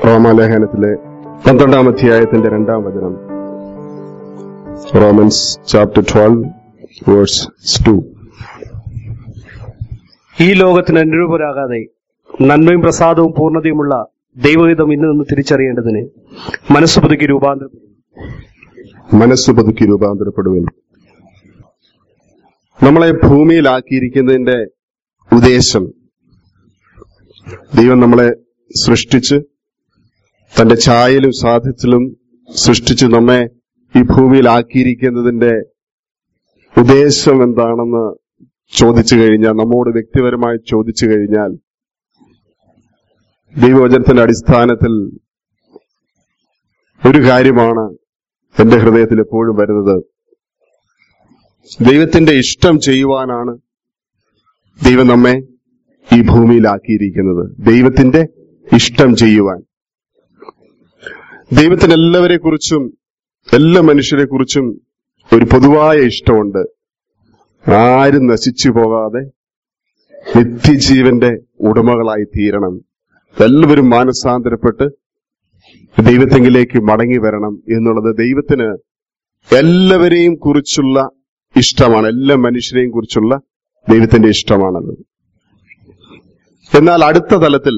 റോമാലേഖനത്തിലെ പന്ത്രണ്ടാം അധ്യായത്തിന്റെ രണ്ടാം വചനം Romans chapter twelve verse two ഈ ലോകത്തിന് അനുരൂപരാകാതെ നന്മയും പ്രസാദവും പൂർണ്ണതയുമുള്ള ദൈവഹിതം ഇന്ന് നിന്ന് തിരിച്ചറിയേണ്ടതിന് മനസ്സ് പുതുക്കി രൂപാന്തരപ്പെടും മനസ്സ് പുതുക്കി രൂപാന്തരപ്പെടുവിൻ നമ്മളെ ഭൂമിയിലാക്കിയിരിക്കുന്നതിന്റെ ഉദ്ദേശം ദൈവം നമ്മളെ സൃഷ്ടിച്ച് തന്റെ ഛായയിലും സാധ്യത്തിലും സൃഷ്ടിച്ച് നമ്മെ ഈ ഭൂമിയിലാക്കിയിരിക്കുന്നതിന്റെ ഉദ്ദേശം എന്താണെന്ന് ചോദിച്ചു കഴിഞ്ഞാൽ നമ്മോട് വ്യക്തിപരമായി ചോദിച്ചു കഴിഞ്ഞാൽ ദൈവവചനത്തിന്റെ അടിസ്ഥാനത്തിൽ ഒരു കാര്യമാണ് എന്റെ ഹൃദയത്തിൽ എപ്പോഴും വരുന്നത് ദൈവത്തിന്റെ ഇഷ്ടം ചെയ്യുവാനാണ് ദൈവം നമ്മെ ഈ ഭൂമിയിലാക്കിയിരിക്കുന്നത് ദൈവത്തിന്റെ ഇഷ്ടം ചെയ്യുവാൻ ദൈവത്തിന് എല്ലാവരെ കുറിച്ചും എല്ലാ മനുഷ്യരെ കുറിച്ചും ഒരു പൊതുവായ ഇഷ്ടമുണ്ട് ആരും നശിച്ചു പോകാതെ നിത്യജീവന്റെ ഉടമകളായി തീരണം എല്ലാവരും മാനസാന്തരപ്പെട്ട് ദൈവത്തെങ്കിലേക്ക് മടങ്ങി വരണം എന്നുള്ളത് ദൈവത്തിന് എല്ലാവരെയും കുറിച്ചുള്ള ഇഷ്ടമാണ് എല്ലാ മനുഷ്യരെയും കുറിച്ചുള്ള ദൈവത്തിന്റെ ഇഷ്ടമാണത് എന്നാൽ അടുത്ത തലത്തിൽ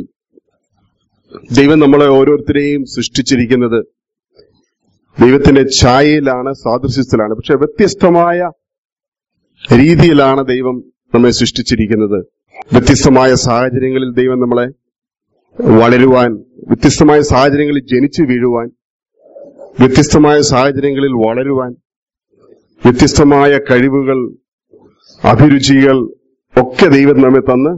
ദൈവം നമ്മളെ ഓരോരുത്തരെയും സൃഷ്ടിച്ചിരിക്കുന്നത് ദൈവത്തിന്റെ ഛായയിലാണ് സാദൃശ്യത്തിലാണ് പക്ഷെ വ്യത്യസ്തമായ രീതിയിലാണ് ദൈവം നമ്മെ സൃഷ്ടിച്ചിരിക്കുന്നത് വ്യത്യസ്തമായ സാഹചര്യങ്ങളിൽ ദൈവം നമ്മളെ വളരുവാൻ വ്യത്യസ്തമായ സാഹചര്യങ്ങളിൽ ജനിച്ചു വീഴുവാൻ വ്യത്യസ്തമായ സാഹചര്യങ്ങളിൽ വളരുവാൻ വ്യത്യസ്തമായ കഴിവുകൾ അഭിരുചികൾ ഒക്കെ ദൈവം നമ്മെ തന്ന്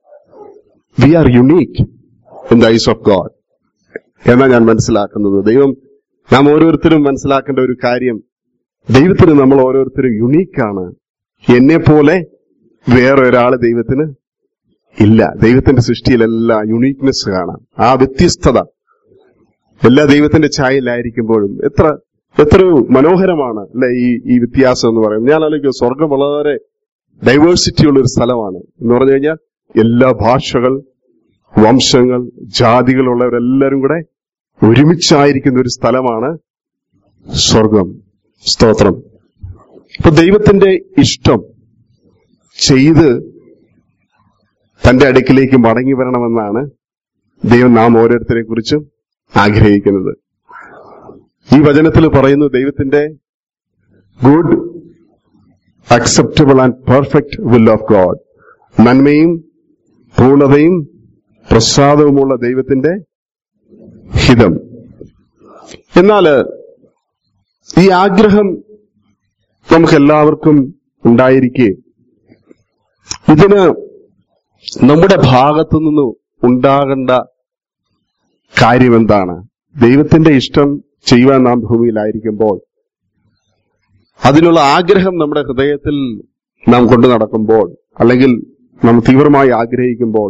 we are unique in the eyes of God എന്നാ ഞാൻ മനസ്സിലാക്കുന്നത് ദൈവം നാം ഓരോരുത്തരും മനസ്സിലാക്കേണ്ട ഒരു കാര്യം ദൈവത്തിന് നമ്മൾ ഓരോരുത്തരും യുണീക്കാണ് എന്നെ പോലെ വേറെ ഒരാള് ദൈവത്തിന് ഇല്ല ദൈവത്തിന്റെ സൃഷ്ടിയിലെല്ലാം യുണീക്നെസ് കാണാം ആ വ്യത്യസ്തത എല്ലാ ദൈവത്തിന്റെ ഛായയിലായിരിക്കുമ്പോഴും എത്ര എത്ര മനോഹരമാണ് അല്ലെ ഈ ഈ വ്യത്യാസം എന്ന് പറയുന്നത് ഞാൻ ആലോചിക്കുക സ്വർഗം വളരെ ഡൈവേഴ്സിറ്റി ഉള്ള ഒരു സ്ഥലമാണ് എന്ന് പറഞ്ഞു കഴിഞ്ഞാൽ എല്ലാ ഭാഷകൾ വംശങ്ങൾ ജാതികളുള്ളവരെല്ലാരും കൂടെ ഒരുമിച്ചായിരിക്കുന്ന ഒരു സ്ഥലമാണ് സ്വർഗം സ്തോത്രം അപ്പൊ ദൈവത്തിന്റെ ഇഷ്ടം ചെയ്ത് തന്റെ അടുക്കിലേക്ക് മടങ്ങി വരണമെന്നാണ് ദൈവം നാം ഓരോരുത്തരെ കുറിച്ചും ആഗ്രഹിക്കുന്നത് ഈ വചനത്തിൽ പറയുന്നു ദൈവത്തിന്റെ good acceptable and perfect will of God നന്മയും പൂർണ്ണതയും പ്രസാദവുമുള്ള ദൈവത്തിന്റെ ഹിതം എന്നാൽ ഈ ആഗ്രഹം നമുക്ക് എല്ലാവർക്കും ഉണ്ടായിരിക്കെ ഇതിന് നമ്മുടെ ഭാഗത്തു നിന്ന് ഉണ്ടാകേണ്ട കാര്യം എന്താണ് ദൈവത്തിന്റെ ഇഷ്ടം ചെയ്യുവാൻ നാം ഭൂമിയിലായിരിക്കുമ്പോൾ അതിനുള്ള ആഗ്രഹം നമ്മുടെ ഹൃദയത്തിൽ നാം കൊണ്ടു നടക്കുമ്പോൾ അല്ലെങ്കിൽ നാം തീവ്രമായി ആഗ്രഹിക്കുമ്പോൾ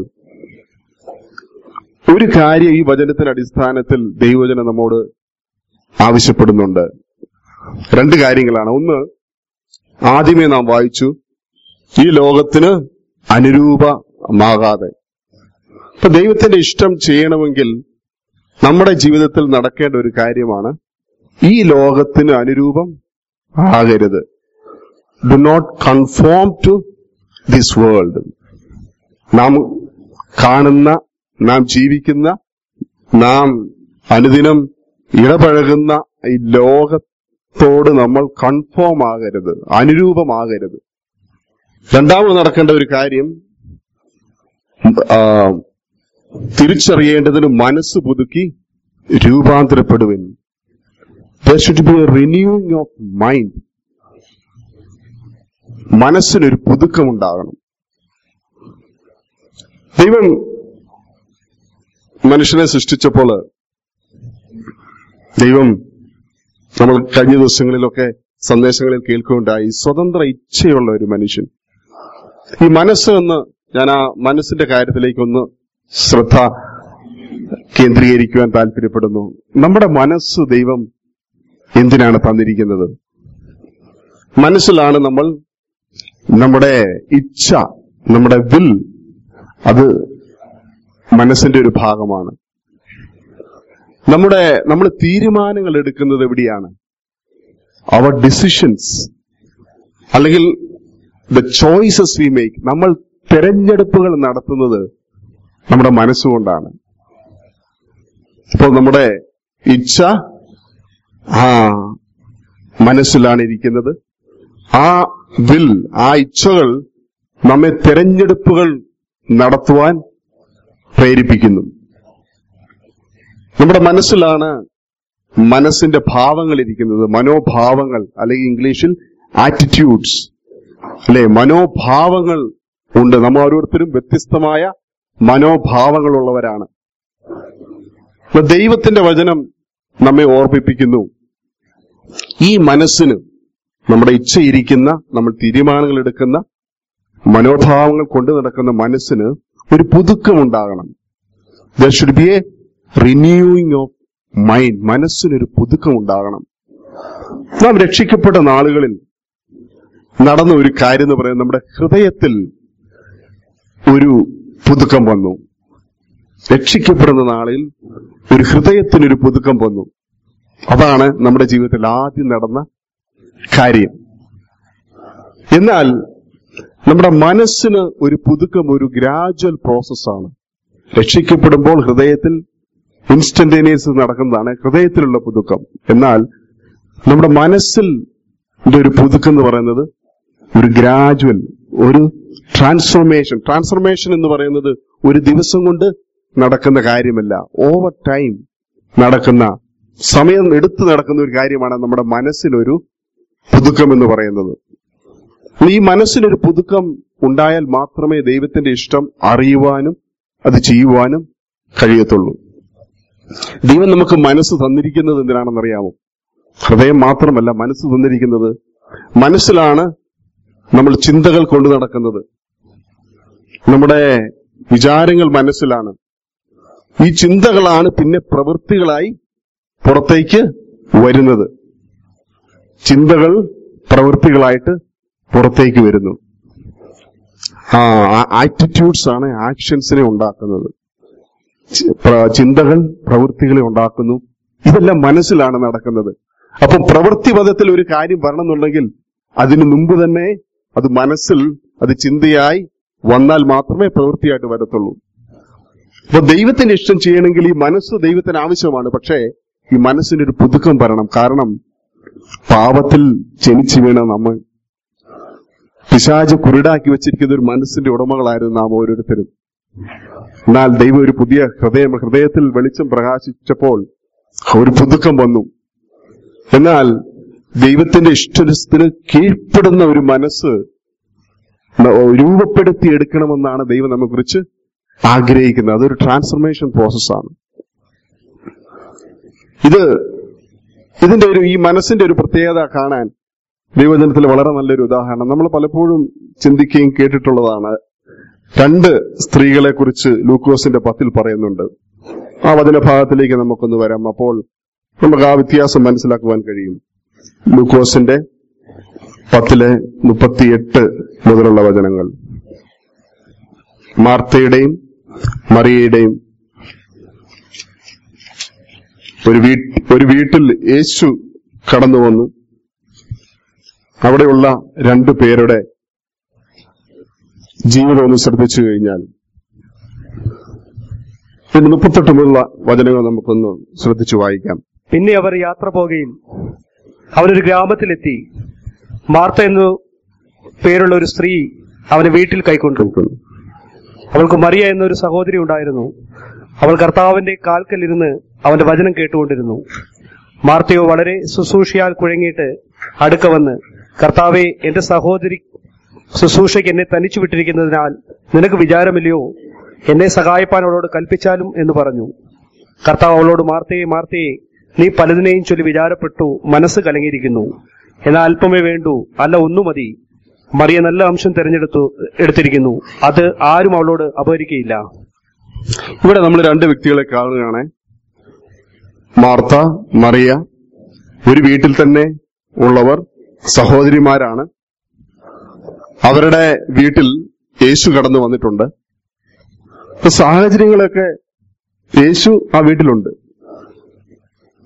ഒരു കാര്യം ഈ വചനത്തിന്റെ അടിസ്ഥാനത്തിൽ ദൈവവചനം നമ്മോട് ആവശ്യപ്പെടുന്നുണ്ട് രണ്ട് കാര്യങ്ങളാണ് ഒന്ന് ആദ്യമേ നാം വായിച്ചു ഈ ലോകത്തിന് അനുരൂപമാകാതെ ഇപ്പൊ ദൈവത്തിന്റെ ഇഷ്ടം ചെയ്യണമെങ്കിൽ നമ്മുടെ ജീവിതത്തിൽ നടക്കേണ്ട ഒരു കാര്യമാണ് ഈ ലോകത്തിന് അനുരൂപം ആകരുത് do not conform to this world നാം കാണുന്ന നാം ജീവിക്കുന്ന നാം അനുദിനം ഇടപഴകുന്ന ഈ ലോകത്തോട് നമ്മൾ കൺഫോം ആകരുത് അനുരൂപമാകരുത് രണ്ടാമത് നടക്കേണ്ട ഒരു കാര്യം ആ, തിരിച്ചറിയേണ്ടതിന് മനസ്സ് പുതുക്കി രൂപാന്തരപ്പെടുവിൻ there should be a renewing of mind മനസ്സിനൊരു പുതുക്കമുണ്ടാകണം ദൈവം മനുഷ്യനെ സൃഷ്ടിച്ചപ്പോൾ ദൈവം നമ്മൾ കഴിഞ്ഞ ദിവസങ്ങളിലൊക്കെ സന്ദേശങ്ങളിൽ കേൾക്കുകയുണ്ടായി സ്വതന്ത്ര ഇച്ഛയുള്ള ഒരു മനുഷ്യൻ ഈ മനസ്സ് എന്ന് ഞാൻ ആ മനസ്സിന്റെ കാര്യത്തിലേക്കൊന്ന് ശ്രദ്ധ കേന്ദ്രീകരിക്കുവാൻ താല്പര്യപ്പെടുന്നു നമ്മുടെ മനസ്സ് ദൈവം എന്തിനാണ് തന്നിരിക്കുന്നത് മനസ്സിലാണ് നമ്മൾ നമ്മുടെ ഇച്ഛ നമ്മുടെ വിൽ അത് മനസ്സിന്റെ ഒരു ഭാഗമാണ് നമ്മുടെ നമ്മൾ തീരുമാനങ്ങൾ എടുക്കുന്നത് എവിടെയാണ് അവർ ഡിസിഷൻസ് അല്ലെങ്കിൽ ദ ചോയ്സസ് വി മേക്ക് നമ്മൾ തെരഞ്ഞെടുപ്പുകൾ നടത്തുന്നത് നമ്മുടെ മനസ്സുകൊണ്ടാണ് ഇപ്പോൾ നമ്മുടെ ഇച്ഛ ആ മനസ്സിലാണ് ഇരിക്കുന്നത് ആ വിൽ ആ ഇച്ഛകൾ നമ്മെ തെരഞ്ഞെടുപ്പുകൾ നടത്തുവാൻ പ്രേരിപ്പിക്കുന്നു നമ്മുടെ മനസ്സിലാണ് മനസ്സിന്റെ ഭാവങ്ങൾ ഇരിക്കുന്നത് മനോഭാവങ്ങൾ അല്ലെങ്കിൽ ഇംഗ്ലീഷിൽ ആറ്റിറ്റ്യൂഡ്സ് അല്ലെ മനോഭാവങ്ങൾ ഉണ്ട് നമ്മൾ ഓരോരുത്തരും വ്യത്യസ്തമായ മനോഭാവങ്ങളുള്ളവരാണ് അപ്പൊ ദൈവത്തിന്റെ വചനം നമ്മെ ഓർമ്മിപ്പിക്കുന്നു ഈ മനസ്സിന് നമ്മുടെ ഇച്ഛയിരിക്കുന്ന നമ്മൾ തീരുമാനങ്ങൾ എടുക്കുന്ന മനോഭാവങ്ങൾ കൊണ്ടു നടക്കുന്ന മനസ്സിന് ഒരു പുതുക്കം ഉണ്ടാകണം there should be a renewing of mind മനസ്സിനൊരു പുതുക്കം ഉണ്ടാകണം നാം രക്ഷിക്കപ്പെട്ട നാളുകളിൽ നടന്ന ഒരു കാര്യം എന്ന് പറയുന്നത് നമ്മുടെ ഹൃദയത്തിൽ ഒരു പുതുക്കം വന്നു രക്ഷിക്കപ്പെടുന്ന നാളിൽ ഒരു ഹൃദയത്തിനൊരു പുതുക്കം വന്നു അതാണ് നമ്മുടെ ജീവിതത്തിൽ ആദ്യം നടന്ന കാര്യം എന്നാൽ നമ്മുടെ മനസ്സിന് ഒരു പുതുക്കം ഒരു ഗ്രാജുവൽ പ്രോസസ്സാണ് രക്ഷിക്കപ്പെടുമ്പോൾ ഹൃദയത്തിൽ ഇൻസ്റ്റന്റേനിയസ് നടക്കുന്നതാണ് ഹൃദയത്തിലുള്ള പുതുക്കം എന്നാൽ നമ്മുടെ മനസ്സിൽ ഒരു പുതുക്കം എന്ന് പറയുന്നത് ഒരു ഗ്രാജുവൽ ഒരു ട്രാൻസ്ഫോർമേഷൻ ട്രാൻസ്ഫോർമേഷൻ എന്ന് പറയുന്നത് ഒരു ദിവസം കൊണ്ട് നടക്കുന്ന കാര്യമല്ല ഓവർ ടൈം നടക്കുന്ന സമയം എടുത്തു നടക്കുന്ന ഒരു കാര്യമാണ് നമ്മുടെ മനസ്സിനൊരു പുതുക്കം എന്ന് പറയുന്നത് ഈ മനസ്സിനൊരു പുതുക്കം ഉണ്ടായാൽ മാത്രമേ ദൈവത്തിന്റെ ഇഷ്ടം അറിയുവാനും അത് ചെയ്യുവാനും കഴിയത്തുള്ളൂ ദൈവം നമുക്ക് മനസ്സ് തന്നിരിക്കുന്നത് എന്തിനാണെന്നറിയാമോ ഹൃദയം മാത്രമല്ല മനസ്സ് തന്നിരിക്കുന്നത് മനസ്സിലാണ് നമ്മൾ ചിന്തകൾ കൊണ്ടു നടക്കുന്നത് നമ്മുടെ വിചാരങ്ങൾ മനസ്സിലാണ് ഈ ചിന്തകളാണ് പിന്നെ പ്രവൃത്തികളായി പുറത്തേക്ക് വരുന്നത് ചിന്തകൾ പ്രവൃത്തികളായിട്ട് പുറത്തേക്ക് വരുന്നു ആ ആറ്റിറ്റ്യൂഡ്സ് ആണ് ആക്ഷൻസിനെ ഉണ്ടാക്കുന്നത് ചി- പ്ര- ചിന്തകൾ പ്രവൃത്തികളെ ഉണ്ടാക്കുന്നു ഇതെല്ലാം മനസ്സിലാണ് നടക്കുന്നത് അപ്പം പ്രവൃത്തി പദത്തിൽ ഒരു കാര്യം വരണമെന്നുണ്ടെങ്കിൽ അതിനു മുമ്പ് തന്നെ അത് മനസ്സിൽ അത് ചിന്തയായി വന്നാൽ മാത്രമേ പ്രവൃത്തിയായിട്ട് വരത്തുള്ളൂ അപ്പൊ ദൈവത്തിന്റെ ഇഷ്ടം ചെയ്യണമെങ്കിൽ ഈ മനസ്സ് ദൈവത്തിന് ആവശ്യമാണ് പക്ഷേ ഈ മനസ്സിനൊരു പുതുക്കം വരണം കാരണം പാപത്തിൽ ജനിച്ചു വീണ നമ്മൾ പിശാജ് കുരുടാക്കി വെച്ചിരിക്കുന്ന ഒരു മനസ്സിന്റെ ഉടമകളായിരുന്നു നാം ഓരോരുത്തരും എന്നാൽ ദൈവം ഒരു പുതിയ ഹൃദയം ഹൃദയത്തിൽ വെളിച്ചം പ്രകാശിച്ചപ്പോൾ ഒരു പുതുക്കം വന്നു എന്നാൽ ദൈവത്തിന്റെ ഇഷ്ടത്തിന് കീഴ്പ്പെടുന്ന ഒരു മനസ്സ് ന- രൂപപ്പെടുത്തി എടുക്കണമെന്നാണ് ദൈവം നമ്മെ കുറിച്ച് ആഗ്രഹിക്കുന്നത് അതൊരു ട്രാൻസ്ഫർമേഷൻ പ്രോസസ്സാണ് ഇത് ഇതിന്റെ ഒരു ഈ മനസ്സിന്റെ ഒരു പ്രത്യേകത കാണാൻ ദൈവജനത്തിൽ വളരെ നല്ലൊരു ഉദാഹരണം നമ്മൾ പലപ്പോഴും ചിന്തിക്കുകയും കേട്ടിട്ടുള്ളതാണ് രണ്ട് സ്ത്രീകളെ കുറിച്ച് ലൂക്കോസിന്റെ പത്തിൽ പറയുന്നുണ്ട് ആ വചനഭാഗത്തിലേക്ക് നമുക്കൊന്ന് വരാം അപ്പോൾ നമുക്ക് ആ വ്യത്യാസം മനസ്സിലാക്കുവാൻ കഴിയും ലൂക്കോസിന്റെ പത്തിലെ മുപ്പത്തിയെട്ട് മുതലുള്ള വചനങ്ങൾ മാർത്തയുടെയും മറിയയുടെയും ഒരു വീ ഒരു വീട്ടിൽ യേശു കടന്നു വന്നു അവിടെയുള്ള രണ്ടു പേരുടെ ജീവിതം ഒന്ന് ശ്രദ്ധിച്ചു കഴിഞ്ഞാൽ പിന്നെ മുപ്പത്തെട്ട് മുതലുള്ള വചനങ്ങൾ നമുക്കൊന്ന് ശ്രദ്ധിച്ചു വായിക്കാം പിന്നെ അവർ യാത്ര പോകുകയും അവനൊരു ഗ്രാമത്തിലെത്തി മാർത്ത എന്നു പേരുള്ള ഒരു സ്ത്രീ അവനെ വീട്ടിൽ കൈക്കൊണ്ടു കേൾക്കുന്നു അവൾക്ക് മറിയ എന്നൊരു സഹോദരി ഉണ്ടായിരുന്നു അവൾ കർത്താവിന്റെ കാൽക്കലിരുന്ന് അവന്റെ വചനം കേട്ടുകൊണ്ടിരുന്നു മാർത്തയോ വളരെ ശുശ്രൂഷയാൽ കുഴങ്ങിയിട്ട് അടുക്ക വന്ന് കർത്താവെ എന്റെ സഹോദരി ശുശ്രൂഷയ്ക്ക് എന്നെ തനിച്ചു വിട്ടിരിക്കുന്നതിനാൽ നിനക്ക് വിചാരമില്ലയോ എന്നെ സഹായിപ്പാൻ അവളോട് കൽപ്പിച്ചാലും എന്ന് പറഞ്ഞു കർത്താവ് അവളോട് മാർത്തയെ മാർത്തയെ നീ പലതിനെയും ചൊല്ലി വിചാരപ്പെട്ടു മനസ്സ് കലങ്ങിയിരിക്കുന്നു എന്നാൽ അല്പമേ വേണ്ടൂ അല്ല ഒന്നു മതി മറിയ നല്ല അംശം തിരഞ്ഞെടുത്തു എടുത്തിരിക്കുന്നു അത് ആരും അവളോട് അപഹരിക്കയില്ല ഇവിടെ നമ്മൾ രണ്ട് വ്യക്തികളെ കാണുകയാണ് മാർത്ത മറിയ ഒരു വീട്ടിൽ തന്നെ ഉള്ളവർ സഹോദരിമാരാണ് അവരുടെ വീട്ടിൽ യേശു കടന്നു വന്നിട്ടുണ്ട് ഇപ്പൊ സാഹചര്യങ്ങളൊക്കെ യേശു ആ വീട്ടിലുണ്ട്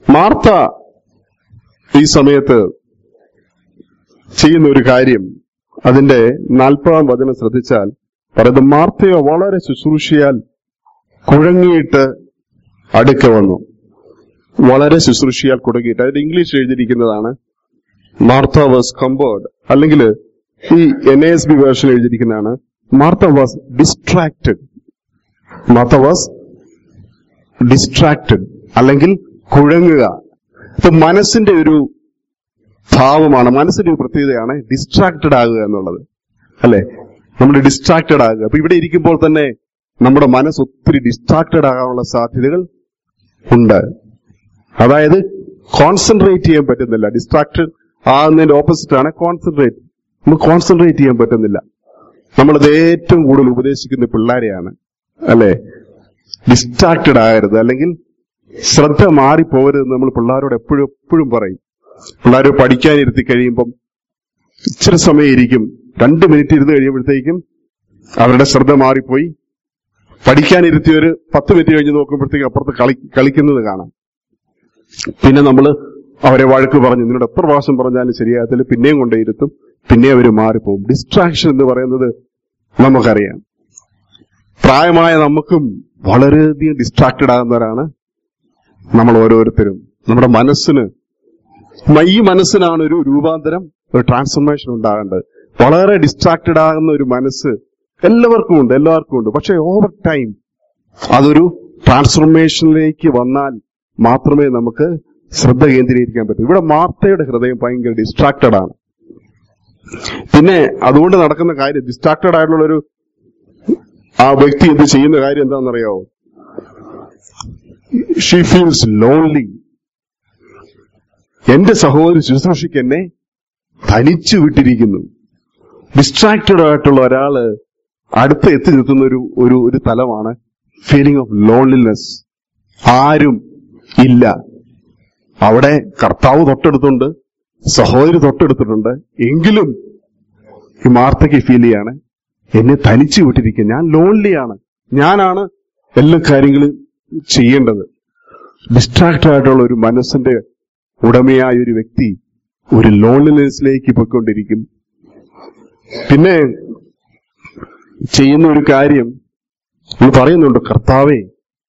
മാർത്ത ഈ സമയത്ത് ചെയ്യുന്ന ഒരു കാര്യം അതിന്റെ നാൽപ്പതാം വചനം ശ്രദ്ധിച്ചാൽ പറയുന്നത് മാർത്തയോ വളരെ ശുശ്രൂഷയാൽ കുഴങ്ങിയിട്ട് അടുക്ക വന്നു വളരെ ശുശ്രൂഷയാൽ കുടുങ്ങിയിട്ട് അതിന്റെ ഇംഗ്ലീഷ് എഴുതിയിരിക്കുന്നതാണ് മാർത്ത വാസ് കംബേർഡ് അല്ലെങ്കിൽ ഈ എൻ എസ് ബി വേർഷൻ എഴുതിയിരിക്കുന്നതാണ് Martha was distracted Martha was distracted അല്ലെങ്കിൽ കുഴങ്ങുക ഇത് മനസ്സിന്റെ ഒരു ഭാവമാണ് മനസ്സിന്റെ ഒരു പ്രത്യേകതയാണ് ഡിസ്ട്രാക്റ്റഡ് ആകുക എന്നുള്ളത് അല്ലെ നമ്മൾ ഡിസ്ട്രാക്റ്റഡ് ആകുക അപ്പൊ ഇവിടെ ഇരിക്കുമ്പോൾ തന്നെ നമ്മുടെ മനസ്സ് ഒത്തിരി ഡിസ്ട്രാക്റ്റഡ് ആകാനുള്ള സാധ്യതകൾ ഉണ്ട് അതായത് കോൺസെൻട്രേറ്റ് ചെയ്യാൻ പറ്റുന്നില്ല ഡിസ്ട്രാക്റ്റഡ് ആകുന്നതിന്റെ ഓപ്പോസിറ്റ് ആണ് കോൺസെൻട്രേറ്റ് നമുക്ക് കോൺസെൻട്രേറ്റ് ചെയ്യാൻ പറ്റുന്നില്ല നമ്മളത് ഏറ്റവും കൂടുതൽ ഉപദേശിക്കുന്ന പിള്ളേരെയാണ് അല്ലെ ഡിസ്ട്രാക്റ്റഡ് ആകരുത് അല്ലെങ്കിൽ ശ്രദ്ധ മാറിപ്പോകരുത് നമ്മൾ പിള്ളേരോട് എപ്പോഴും എപ്പോഴും പറയും പിള്ളേർ പഠിക്കാനിരുത്തി കഴിയുമ്പം ഇച്ചിരി സമയം ഇരിക്കും രണ്ട് മിനിറ്റ് ഇരുന്ന് കഴിയുമ്പോഴത്തേക്കും അവരുടെ ശ്രദ്ധ മാറിപ്പോയി പഠിക്കാനിരുത്തി ഒരു പത്ത് മിനിറ്റ് കഴിഞ്ഞ് നോക്കുമ്പോഴത്തേക്കും അപ്പുറത്ത് കളി കളിക്കുന്നത് കാണാം പിന്നെ നമ്മൾ അവരെ വഴക്ക് പറഞ്ഞു നിന്നോട് എത്ര പ്രാവശ്യം പറഞ്ഞാലും ശരിയാകത്തില്ല പിന്നെയും കൊണ്ടേയിരുത്തും പിന്നെ അവർ മാറിപ്പോകും ഡിസ്ട്രാക്ഷൻ എന്ന് പറയുന്നത് നമുക്കറിയാം പ്രായമായ നമുക്കും വളരെയധികം ഡിസ്ട്രാക്റ്റഡ് ആകുന്നവരാണ് നമ്മൾ ഓരോരുത്തരും നമ്മുടെ മനസ്സിന് മ- ഈ മനസ്സിനാണ് ഒരു രൂപാന്തരം ഒരു ട്രാൻസ്ഫർമേഷൻ ഉണ്ടാകേണ്ടത് വളരെ ഡിസ്ട്രാക്റ്റഡ് ആകുന്ന ഒരു മനസ്സ് എല്ലാവർക്കും ഉണ്ട് എല്ലാവർക്കും ഉണ്ട് പക്ഷെ ഓവർ ടൈം അതൊരു ട്രാൻസ്ഫർമേഷനിലേക്ക് വന്നാൽ മാത്രമേ നമുക്ക് ശ്രദ്ധ കേന്ദ്രീകരിക്കാൻ പറ്റൂ ഇവിടെ മാർത്തയുടെ ഹൃദയം ഭയങ്കര ഡിസ്ട്രാക്റ്റഡ് ആണ് പിന്നെ അതുകൊണ്ട് നടക്കുന്ന കാര്യം ഡിസ്ട്രാക്റ്റഡ് ആയിട്ടുള്ള ഒരു ആ വ്യക്തി എന്ത് ചെയ്യുന്ന കാര്യം എന്താണെന്നറിയാവോ ഷീ ഫീൽസ് ലോൺലി എന്റെ സഹോദരി ശുശ്രൂഷയ്ക്ക് എന്നെ തനിച്ചു വിട്ടിരിക്കുന്നു ഡിസ്ട്രാക്റ്റഡ് ആയിട്ടുള്ള ഒരാള് അടുത്ത് എത്തി നിൽക്കുന്ന ഒരു ഒരു ഒരു തലമാണ് ഫീലിംഗ് ഓഫ് ലോൺലിനെസ് ആരും ഇല്ല അവിടെ കർത്താവ് തൊട്ടടുത്തുണ്ട് സഹോദരി തൊട്ടടുത്തിട്ടുണ്ട് എങ്കിലും ഈ മാർത്തയ്ക്ക് ഫീൽ ചെയ്യാണ് എന്നെ തനിച്ചു വിട്ടിരിക്കുക ഞാൻ ലോൺലിയാണ് ഞാനാണ് എല്ലാ കാര്യങ്ങളും ചെയ്യേണ്ടത് ഡിസ്ട്രാക്റ്റഡ് ആയിട്ടുള്ള ഒരു മനസ്സിന്റെ ഉടമയായ ഒരു വ്യക്തി ഒരു ലോൺലിനെസ്സിലേക്ക് പോയിക്കൊണ്ടിരിക്കും പിന്നെ ചെയ്യുന്ന ഒരു കാര്യം നമ്മൾ പറയുന്നുണ്ട് കർത്താവേ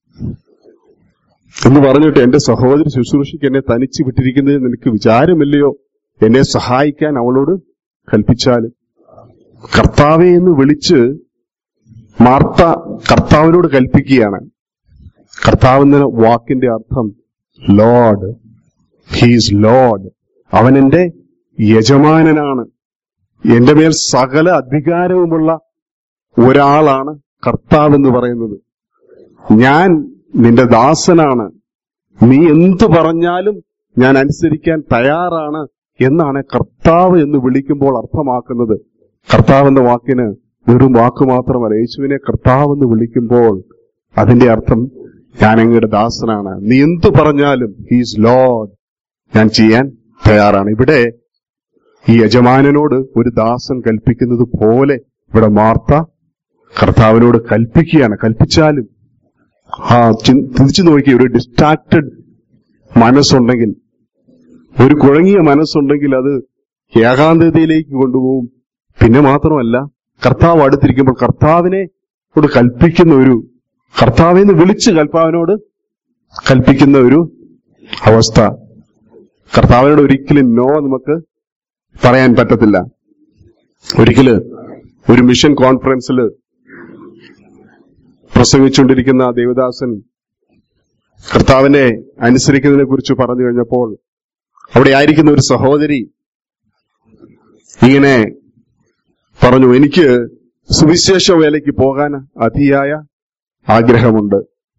എന്ന് പറഞ്ഞിട്ട് എന്റെ സഹോദരി ശുശ്രൂഷയ്ക്ക് എന്നെ തനിച്ച് വിട്ടിരിക്കുന്നതിൽ നിനക്ക് വിചാരമില്ലയോ എന്നെ സഹായിക്കാൻ അവളോട് കൽപ്പിച്ചാലും കർത്താവെ എന്ന് വിളിച്ച് മാർത്ത കർത്താവിനോട് കൽപ്പിക്കുകയാണ് കർത്താവ് എന്ന വാക്കിന്റെ അർത്ഥം ലോഡ് ഹീസ് ലോഡ് അവൻ എന്റെ യജമാനനാണ് എന്റെ മേൽ സകല അധികാരവുമുള്ള ഒരാളാണ് കർത്താവ് എന്ന് പറയുന്നത് ഞാൻ നിന്റെ ദാസനാണ് നീ എന്തു പറഞ്ഞാലും ഞാൻ അനുസരിക്കാൻ തയ്യാറാണ് എന്നാണ് കർത്താവ് എന്ന് വിളിക്കുമ്പോൾ അർത്ഥമാക്കുന്നത് കർത്താവ് എന്ന വാക്കിന് വെറും വാക്ക് മാത്രമല്ല യേശുവിനെ കർത്താവ് എന്ന് വിളിക്കുമ്പോൾ അതിന്റെ അർത്ഥം ഞാൻ അങ്ങയുടെ ദാസനാണ് നീ എന്തു പറഞ്ഞാലും ഹീസ് ലോഡ് ഞാൻ ചെയ്യാൻ തയ്യാറാണ് ഇവിടെ ഈ യജമാനനോട് ഒരു ദാസൻ കൽപ്പിക്കുന്നത് പോലെ ഇവിടെ മാർത്ത കർത്താവിനോട് കൽപ്പിക്കുകയാണ് കൽപ്പിച്ചാലും ആ ചി- ചിന്തിച്ചു നോക്കി ഒരു ഡിസ്ട്രാക്റ്റഡ് മനസ്സുണ്ടെങ്കിൽ ഒരു കുഴങ്ങിയ മനസ്സുണ്ടെങ്കിൽ അത് ഏകാന്തതയിലേക്ക് കൊണ്ടുപോകും പിന്നെ മാത്രമല്ല കർത്താവ് അടുത്തിരിക്കുമ്പോൾ കർത്താവിനെ ോട് കൽപ്പിക്കുന്ന ഒരു കർത്താവിനെ വിളിച്ച് കർത്താവിനോട് കൽപ്പിക്കുന്ന ഒരു അവസ്ഥ കർത്താവിനോട് ഒരിക്കലും നോ നമുക്ക് പറയാൻ പറ്റത്തില്ല ഒരിക്കല് ഒരു മിഷൻ കോൺഫറൻസിൽ പ്രസംഗിച്ചുകൊണ്ടിരിക്കുന്ന ആ ദേവദാസൻ കർത്താവിനെ അനുസരിക്കുന്നതിനെ കുറിച്ച് പറഞ്ഞു കഴിഞ്ഞപ്പോൾ അവിടെ ആയിരിക്കുന്ന ഒരു സഹോദരി ഇങ്ങനെ പറഞ്ഞു എനിക്ക് സുവിശേഷ വേലയ്ക്ക് പോകാൻ അതിയായ ആഗ്രഹമുണ്ട്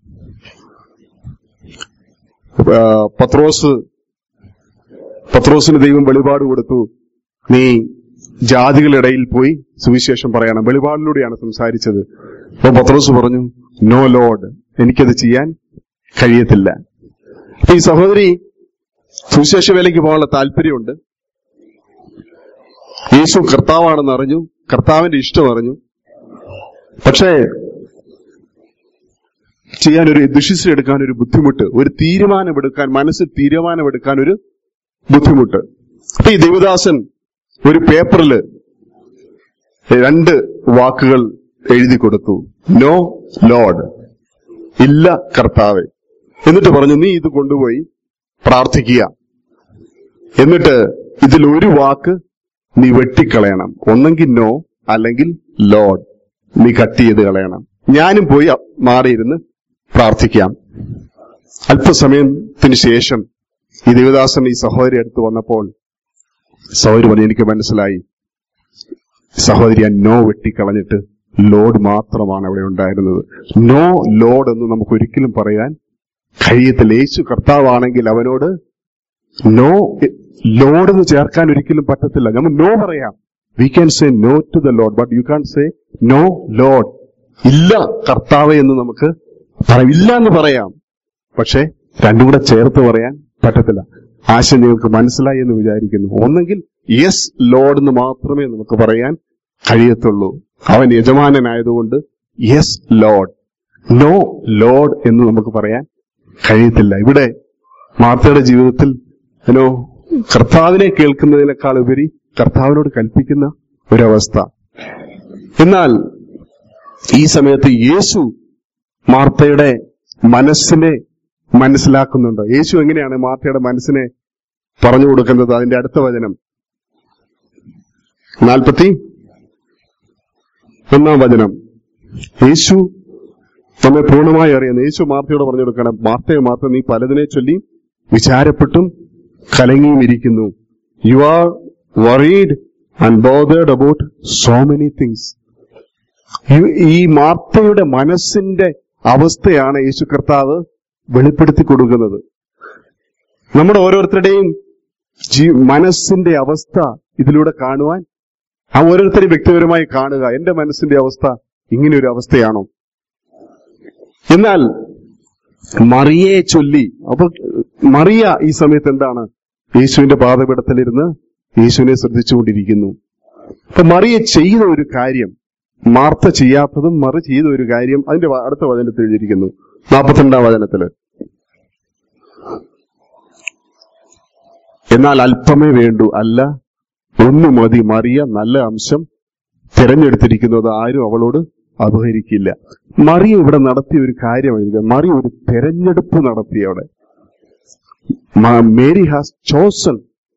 ആ, പത്രോസ് പത്രോസിന് ദൈവം വെളിപാട് കൊടുത്തു നീ ജാതികളിടയിൽ പോയി സുവിശേഷം പറയണം വെളിപാടിലൂടെയാണ് സംസാരിച്ചത് അപ്പൊ പത്രോസ് പറഞ്ഞു നോ ലോഡ് എനിക്കത് ചെയ്യാൻ കഴിയത്തില്ല അപ്പൊ ഈ സഹോദരി സുവിശേഷ വേലയ്ക്ക് പോകാനുള്ള താല്പര്യമുണ്ട് യേശു കർത്താവാണെന്ന് അറിഞ്ഞു കർത്താവിന്റെ ഇഷ്ടം അറിഞ്ഞു പക്ഷേ ചെയ്യാൻ ഒരു ഡിസിഷൻ എടുക്കാൻ ഒരു ബുദ്ധിമുട്ട് ഒരു തീരുമാനമെടുക്കാൻ മനസ്സിൽ തീരുമാനമെടുക്കാൻ ഒരു ബുദ്ധിമുട്ട് അപ്പൊ ഈ ദേവദാസൻ ഒരു പേപ്പറിൽ രണ്ട് വാക്കുകൾ എഴുതി കൊടുത്തു നോ ലോഡ് ഇല്ല കർത്താവെ എന്നിട്ട് പറഞ്ഞു നീ ഇത് കൊണ്ടുപോയി പ്രാർത്ഥിക്കുക എന്നിട്ട് ഇതിൽ ഒരു വാക്ക് നീ വെട്ടിക്കളയണം ഒന്നെങ്കിൽ നോ അല്ലെങ്കിൽ ലോഡ് നീ കട്ട് ചെയ്ത് കളയണം ഞാനും പോയി അ- മാറിയിരുന്ന് പ്രാർത്ഥിക്കാം അല്പസമയത്തിന് ശേഷം ഈ ദേവദാസൻ ഈ സഹോദരി അടുത്ത് വന്നപ്പോൾ സഹോദരി പറഞ്ഞു എനിക്ക് മനസ്സിലായി സഹോദരി ആ നോ വെട്ടിക്കളഞ്ഞിട്ട് ലോഡ് മാത്രമാണ് അവിടെ ഉണ്ടായിരുന്നത് നോ ലോഡ് എന്ന് നമുക്ക് ഒരിക്കലും പറയാൻ കഴിയത്തില്ല യേശു കർത്താവാണെങ്കിൽ അവനോട് നോ ലോഡ് എന്ന് ചേർക്കാൻ ഒരിക്കലും പറ്റത്തില്ല നമ്മൾ നോ പറയാം we can say no to the Lord but you can say no Lord ഇല്ല കർത്താവ് എന്ന് നമുക്ക് പറയാം ഇല്ല എന്ന് പറയാം പക്ഷെ രണ്ടും കൂടെ ചേർത്ത് പറയാൻ പറ്റത്തില്ല ആശയം നിങ്ങൾക്ക് മനസ്സിലായി എന്ന് വിചാരിക്കുന്നു ഒന്നെങ്കിൽ യെസ് ലോഡ് എന്ന് മാത്രമേ നമുക്ക് പറയാൻ കഴിയത്തുള്ളൂ അവൻ യജമാനനായതുകൊണ്ട് യെസ് ലോഡ് നോ ലോഡ് എന്ന് നമുക്ക് പറയാൻ കഴിയത്തില്ല ഇവിടെ മാർത്തയുടെ ജീവിതത്തിൽ ഏനോ കർത്താവിനെ കേൾക്കുന്നതിനേക്കാൾ ഉപരി കർത്താവിനോട് കൽപ്പിക്കുന്ന ഒരവസ്ഥ എന്നാൽ ഈ സമയത്ത് യേശു മാർത്തയുടെ മനസ്സിനെ മനസ്സിലാക്കുന്നുണ്ട് യേശു എങ്ങനെയാണ് മാർത്തയുടെ മനസ്സിനെ പറഞ്ഞു കൊടുക്കുന്നത് അതിന്റെ അടുത്ത വചനം നാൽപ്പത്തി ഒന്നാം വചനം യേശു നമ്മെ പൂർണ്ണമായി അറിയുന്ന യേശു മാർത്തയോട് പറഞ്ഞു കൊടുക്കണം മാർത്തയെ മാർത്ത നീ പലതിനെ ചൊല്ലി വിചാരപ്പെട്ടും കലങ്ങിയും ഇരിക്കുന്നു you are worried and bothered about so many things ഈ മാർത്തയുടെ മനസ്സിന്റെ അവസ്ഥയാണ് യേശു കർത്താവ് വെളിപ്പെടുത്തി കൊടുക്കുന്നത് നമ്മുടെ ഓരോരുത്തരുടെയും ജീ- മനസ്സിന്റെ അവസ്ഥ ഇതിലൂടെ കാണുവാൻ ആ ഓരോരുത്തരെയും വ്യക്തിപരമായി കാണുക എന്റെ മനസ്സിന്റെ അവസ്ഥ ഇങ്ങനെ ഒരു അവസ്ഥയാണോ എന്നാൽ മറിയെ ചൊല്ലി അപ്പൊ മറിയ ഈ സമയത്ത് എന്താണ് യേശുവിന്റെ പാതപിടത്തിലിരുന്ന് യേശുവിനെ ശ്രദ്ധിച്ചുകൊണ്ടിരിക്കുന്നു അപ്പൊ മറിയ ചെയ്ത ഒരു കാര്യം മാർത്ത ചെയ്യാത്തതും മറി ചെയ്ത ഒരു കാര്യം അതിന്റെ വ- അടുത്ത വചനത്തിൽ എഴുതിയിരിക്കുന്നു നാൽപ്പത്തിരണ്ടാം വചനത്തില് എന്നാൽ അല്പമേ വേണ്ടൂ അല്ല ഒന്നു മതി മറിയ നല്ല അംശം തിരഞ്ഞെടുത്തിരിക്കുന്നത് ആരും അവളോട് അപഹരിക്കില്ല മറിയ ഇവിടെ നടത്തിയ ഒരു കാര്യമായിരിക്കും മറിയ ഒരു തെരഞ്ഞെടുപ്പ് നടത്തി അവിടെ മ- മേരി ഹാസ് ചോസൺ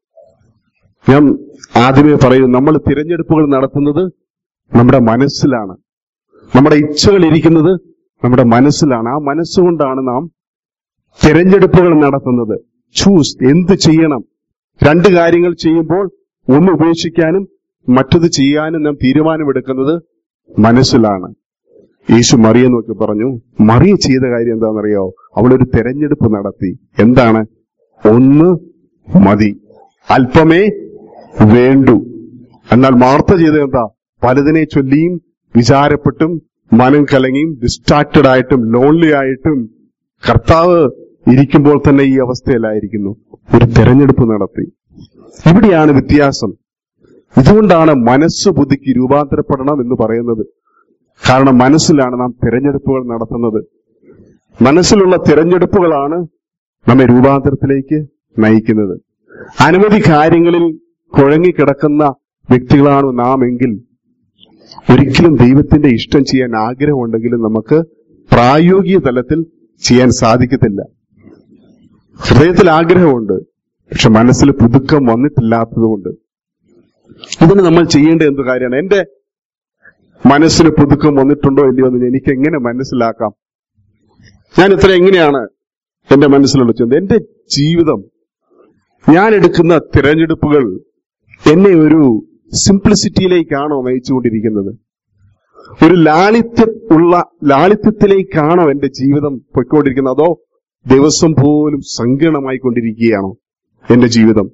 ഞാൻ ആദ്യമേ പറയും നമ്മൾ തിരഞ്ഞെടുപ്പുകൾ നടത്തുന്നത് നമ്മുടെ മനസ്സിലാണ് നമ്മുടെ ഇച്ഛകൾ ഇരിക്കുന്നത് നമ്മുടെ മനസ്സിലാണ് ആ മനസ്സുകൊണ്ടാണ് നാം തിരഞ്ഞെടുപ്പുകൾ നടത്തുന്നത് ചൂസ് എന്ത് ചെയ്യണം രണ്ട് കാര്യങ്ങൾ ചെയ്യുമ്പോൾ ഒന്ന് ഉപേക്ഷിക്കാനും മറ്റത് ചെയ്യാനും നാം തീരുമാനമെടുക്കുന്നത് മനസ്സിലാണ് യേശു മറിയെ നോക്കി പറഞ്ഞു മറിയ ചെയ്ത കാര്യം എന്താണെന്നറിയോ അവളൊരു തെരഞ്ഞെടുപ്പ് നടത്തി എന്താണ് ഒന്ന് മതി അല്പമേ വേണ്ടു എന്നാൽ മാർത്ത ചെയ്തത് എന്താ പലതിനെ ചൊല്ലിയും വിചാരപ്പെട്ടും മനം കലങ്ങിയും ഡിസ്ട്രാക്റ്റഡ് ആയിട്ടും ലോൺലി ആയിട്ടും കർത്താവ് ഇരിക്കുമ്പോൾ തന്നെ ഈ അവസ്ഥയിലായിരിക്കുന്നു ഒരു തെരഞ്ഞെടുപ്പ് നടത്തി ഇവിടെയാണ് വ്യത്യാസം ഇതുകൊണ്ടാണ് മനസ്സ് ബുദ്ധിക്ക് രൂപാന്തരപ്പെടണം എന്ന് പറയുന്നത് കാരണം മനസ്സിലാണ് നാം തിരഞ്ഞെടുപ്പുകൾ നടത്തുന്നത് മനസ്സിലുള്ള തിരഞ്ഞെടുപ്പുകളാണ് നമ്മെ രൂപാന്തരത്തിലേക്ക് നയിക്കുന്നത് അനവധി കാര്യങ്ങളിൽ കുഴങ്ങിക്കിടക്കുന്ന വ്യക്തികളാണ് നാം എങ്കിൽ ഒരിക്കലും ദൈവത്തിന്റെ ഇഷ്ടം ചെയ്യാൻ ആഗ്രഹമുണ്ടെങ്കിലും നമുക്ക് പ്രായോഗിക തലത്തിൽ ചെയ്യാൻ സാധിക്കത്തില്ല ഹൃദയത്തിൽ ആഗ്രഹമുണ്ട് പക്ഷെ മനസ്സിൽ പുതുക്കം വന്നിട്ടില്ലാത്തതുകൊണ്ട് ഇതിന് നമ്മൾ ചെയ്യേണ്ട എന്ത് കാര്യമാണ് എന്റെ മനസ്സിന് പുതുക്കം വന്നിട്ടുണ്ടോ ഇല്ലയോ എന്ന് എനിക്ക് എങ്ങനെ മനസ്സിലാക്കാം ഞാൻ ഇത്ര എങ്ങനെയാണ് എന്റെ മനസ്സിലുള്ള ചിന്ത എന്റെ ജീവിതം ഞാൻ എടുക്കുന്ന തിരഞ്ഞെടുപ്പുകൾ എന്നെ ഒരു സിംപ്ലിസിറ്റിയിലേക്കാണോ നയിച്ചുകൊണ്ടിരിക്കുന്നത് ഒരു ലാളിത്യം ഉള്ള ലാളിത്യത്തിലേക്കാണോ എന്റെ ജീവിതം പൊയ്ക്കൊണ്ടിരിക്കുന്നത് അതോ ദിവസം പോലും സങ്കീർണമായി കൊണ്ടിരിക്കുകയാണോ എന്റെ ജീവിതം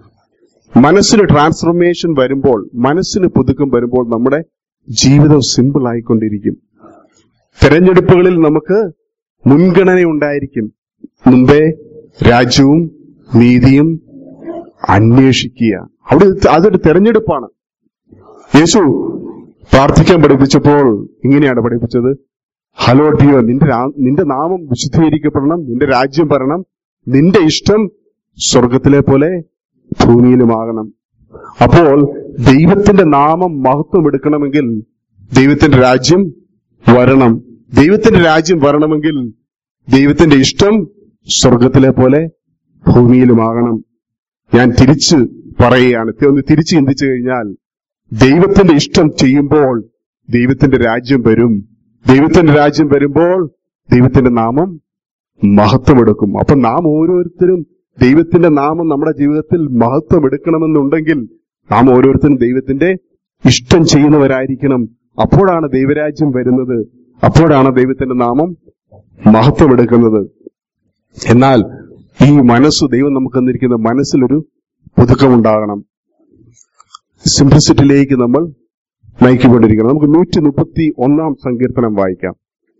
മനസ്സിന് ട്രാൻസ്ഫർമേഷൻ വരുമ്പോൾ മനസ്സിന് പുതുക്കം വരുമ്പോൾ നമ്മുടെ ജീവിതം സിമ്പിൾ ആയിക്കൊണ്ടിരിക്കും തെരഞ്ഞെടുപ്പുകളിൽ നമുക്ക് മുൻഗണന ഉണ്ടായിരിക്കും മുമ്പേ രാജ്യവും നീതിയും അന്വേഷിക്കുക അവിടെ അതൊരു തെരഞ്ഞെടുപ്പാണ് യേശു പ്രാർത്ഥിക്കാൻ പഠിപ്പിച്ചപ്പോൾ ഇങ്ങനെയാണ് പഠിപ്പിച്ചത് ഹലോ ഡിയോ നിന്റെ രാ- നിന്റെ നാമം വിശുദ്ധീകരിക്കപ്പെടണം നിന്റെ രാജ്യം വരണം നിന്റെ ഇഷ്ടം സ്വർഗത്തിലെ പോലെ ഭൂമിയിലുമാകണം അപ്പോൾ ദൈവത്തിന്റെ നാമം മഹത്വം എടുക്കണമെങ്കിൽ ദൈവത്തിന്റെ രാജ്യം വരണം ദൈവത്തിന്റെ രാജ്യം വരണമെങ്കിൽ ദൈവത്തിന്റെ ഇഷ്ടം സ്വർഗത്തിലെ പോലെ ഭൂമിയിലുമാകണം ഞാൻ തിരിച്ച് പറയുകയാണ് തി- ഒന്ന് തിരിച്ച് ചിന്തിച്ചു കഴിഞ്ഞാൽ ദൈവത്തിന്റെ ഇഷ്ടം ചെയ്യുമ്പോൾ ദൈവത്തിന്റെ രാജ്യം വരും ദൈവത്തിന്റെ രാജ്യം വരുമ്പോൾ ദൈവത്തിന്റെ നാമം മഹത്വമെടുക്കും അപ്പൊ നാം ഓരോരുത്തരും ദൈവത്തിന്റെ നാമം നമ്മുടെ ജീവിതത്തിൽ മഹത്വം എടുക്കണമെന്നുണ്ടെങ്കിൽ നാം ഓരോരുത്തരും ദൈവത്തിന്റെ ഇഷ്ടം ചെയ്യുന്നവരായിരിക്കണം അപ്പോഴാണ് ദൈവരാജ്യം വരുന്നത് അപ്പോഴാണ് ദൈവത്തിന്റെ നാമം മഹത്വം എടുക്കുന്നത് എന്നാൽ ഈ മനസ്സ് ദൈവം നമുക്ക് തന്നിരിക്കുന്ന മനസ്സിലൊരു പുതുക്കമുണ്ടാകണം സിംപ്ലിസിറ്റിയിലേക്ക് നമ്മൾ നയിക്കപ്പെട്ടിരിക്കണം നമുക്ക് നൂറ്റി മുപ്പത്തി ഒന്നാം സങ്കീർത്തനം വായിക്കാം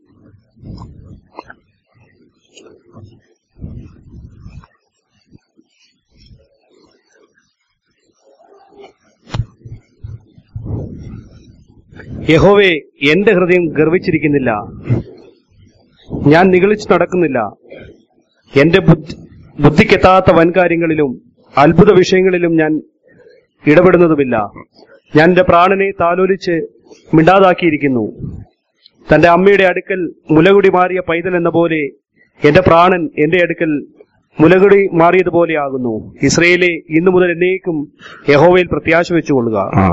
യഹോവേ എന്റെ ഹൃദയം ഗർവിച്ചിരിക്കുന്നില്ല ഞാൻ നിഗളിച്ചു നടക്കുന്നില്ല എന്റെ ബുദ്ധി- ബുദ്ധിക്കെത്താത്ത വൻകാര്യങ്ങളിലും അത്ഭുത വിഷയങ്ങളിലും ഞാൻ ഇടപെടുന്നതുമില്ല ഞാൻ എന്റെ പ്രാണനെ താലോലിച്ച് മിണ്ടാതാക്കിയിരിക്കുന്നു തന്റെ അമ്മയുടെ അടുക്കൽ മുലകുടി മാറിയ പൈതൽ എന്ന പോലെ എന്റെ പ്രാണൻ എന്റെ അടുക്കൽ മുലകുടി മാറിയതുപോലെയാകുന്നു ഇസ്രയേലെ ഇന്നു മുതൽ എന്നേക്കും യഹോവയിൽ പ്രത്യാശ വെച്ചുകൊള്ളുക ആ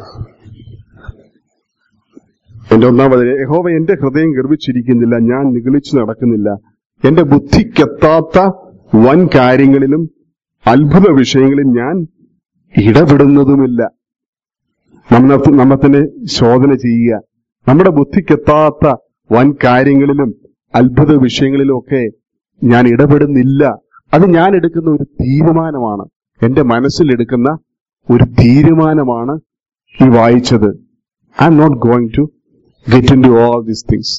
എന്റെ ഒന്നാമത് യഹോവ എന്റെ ഹൃദയം ഗർഭിച്ചിരിക്കുന്നില്ല ഞാൻ നിഗളിച്ചു നടക്കുന്നില്ല എന്റെ ബുദ്ധിക്കെത്താത്ത വൻ കാര്യങ്ങളിലും അത്ഭുത വിഷയങ്ങളിൽ ഞാൻ ഇടപെടുന്നതുമില്ല നമ്മ നമ്മെ തന്നെ ശോധന ചെയ്യുക നമ്മുടെ ബുദ്ധിക്കെത്താത്ത വൻ കാര്യങ്ങളിലും അത്ഭുത വിഷയങ്ങളിലും ഒക്കെ ഞാൻ ഇടപെടുന്നില്ല അത് ഞാൻ എടുക്കുന്ന ഒരു തീരുമാനമാണ് എന്റെ മനസ്സിൽ എടുക്കുന്ന ഒരു തീരുമാനമാണ് ഈ വായിച്ചത് I'm not going to get into all these things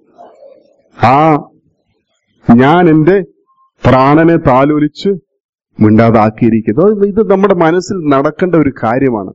ആ ഞാൻ എന്റെ പ്രാണനെ താലോലിച്ച് മിണ്ടാതാക്കിയിരിക്കുന്നു അത് ഇത് നമ്മുടെ മനസ്സിൽ നടക്കേണ്ട ഒരു കാര്യമാണ്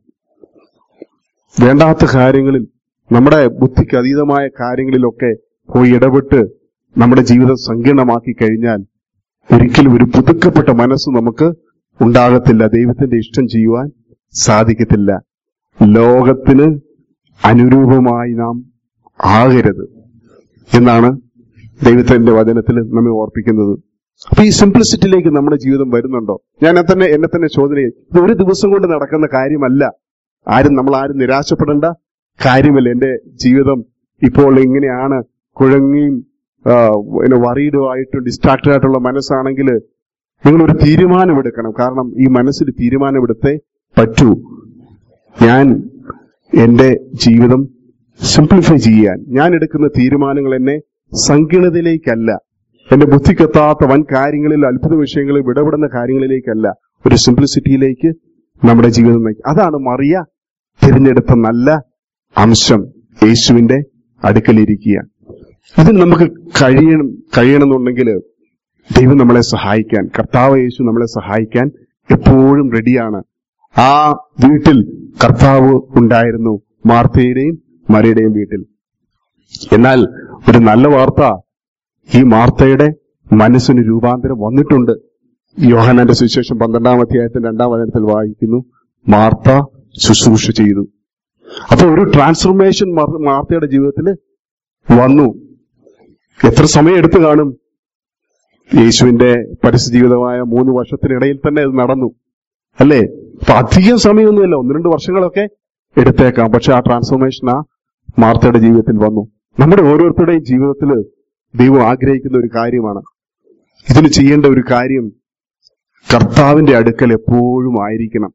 വേണ്ടാത്ത കാര്യങ്ങളിൽ നമ്മുടെ ബുദ്ധിക്ക് അതീതമായ കാര്യങ്ങളിലൊക്കെ പോയി ഇടപെട്ട് നമ്മുടെ ജീവിതം സങ്കീർണമാക്കി കഴിഞ്ഞാൽ ഒരിക്കലും ഒരു പുതുക്കപ്പെട്ട മനസ്സ് നമുക്ക് ഉണ്ടാകത്തില്ല ദൈവത്തിന്റെ ഇഷ്ടം ചെയ്യുവാൻ സാധിക്കത്തില്ല ലോകത്തിന് അനുരൂപമായി നാം ആകരുത് എന്നാണ് ദൈവത്തിന്റെ വചനത്തിൽ നമ്മെ ഓർപ്പിക്കുന്നത് അപ്പൊ ഈ സിംപ്ലിസിറ്റിയിലേക്ക് നമ്മുടെ ജീവിതം വരുന്നുണ്ടോ ഞാൻ തന്നെ എന്നെ തന്നെ ചോദന ചെയ്യും. ഇത് ഒരു ദിവസം കൊണ്ട് നടക്കുന്ന കാര്യമല്ല ആരും നമ്മൾ ആരും നിരാശപ്പെടേണ്ട കാര്യമല്ല എന്റെ ജീവിതം ഇപ്പോൾ ഇങ്ങനെയാണ് കുഴങ്ങിയും വറീഡുമായിട്ടും ഡിസ്ട്രാക്റ്റഡ് ആയിട്ടുള്ള മനസ്സാണെങ്കിൽ നിങ്ങളൊരു തീരുമാനമെടുക്കണം കാരണം ഈ മനസ്സിൽ തീരുമാനമെടുത്തേ പറ്റൂ ഞാൻ എന്റെ ജീവിതം സിംപ്ലിഫൈ ചെയ്യാൻ ഞാൻ എടുക്കുന്ന തീരുമാനങ്ങൾ എന്നെ സങ്കീർണതയിലേക്കല്ല എന്റെ ബുദ്ധിക്കെത്താത്ത വൻ കാര്യങ്ങളിൽ അത്ഭുത വിഷയങ്ങളിൽ ഇടപെടുന്ന കാര്യങ്ങളിലേക്കല്ല ഒരു സിംപ്ലിസിറ്റിയിലേക്ക് നമ്മുടെ ജീവിതം നയിക്കും അതാണ് മറിയ തിരഞ്ഞെടുത്ത നല്ല അംശം യേശുവിന്റെ അടുക്കലിരിക്കുക ഇതിന് നമുക്ക് കഴിയണം കഴിയണമെന്നുണ്ടെങ്കിൽ ദൈവം നമ്മളെ സഹായിക്കാൻ കർത്താവ് യേശു നമ്മളെ സഹായിക്കാൻ എപ്പോഴും റെഡിയാണ് ആ വീട്ടിൽ കർത്താവ് ഉണ്ടായിരുന്നു മാർത്തയുടെയും മറിയുടെയും വീട്ടിൽ എന്നാൽ ഒരു നല്ല വാർത്ത ഈ മാർത്തയുടെ മനസ്സിന് രൂപാന്തരം വന്നിട്ടുണ്ട് യോഹനാന്റെ സുവിശേഷം പന്ത്രണ്ടാം അധ്യായത്തിന്റെ രണ്ടാം വചനത്തിൽ വായിക്കുന്നു മാർത്ത ശുശ്രൂഷ ചെയ്തു അപ്പൊ ഒരു ട്രാൻസ്ഫോർമേഷൻ മാർ- മാർത്തയുടെ ജീവിതത്തിൽ വന്നു എത്ര സമയം എടുത്തു കാണും യേശുവിന്റെ പരസ്യ ജീവിതമായ മൂന്ന് വർഷത്തിനിടയിൽ തന്നെ ഇത് നടന്നു അല്ലേ അപ്പൊ അധികം സമയമൊന്നുമില്ല ഒന്ന് രണ്ട് വർഷങ്ങളൊക്കെ എടുത്തേക്കാം പക്ഷെ ആ ട്രാൻസ്ഫോർമേഷൻ ആ മാർത്തയുടെ ജീവിതത്തിൽ വന്നു നമ്മുടെ ഓരോരുത്തരുടെയും ജീവിതത്തിൽ ദൈവം ആഗ്രഹിക്കുന്ന ഒരു കാര്യമാണ് ഇതിന് ചെയ്യേണ്ട ഒരു കാര്യം കർത്താവിന്റെ അടുക്കൽ എപ്പോഴും ആയിരിക്കണം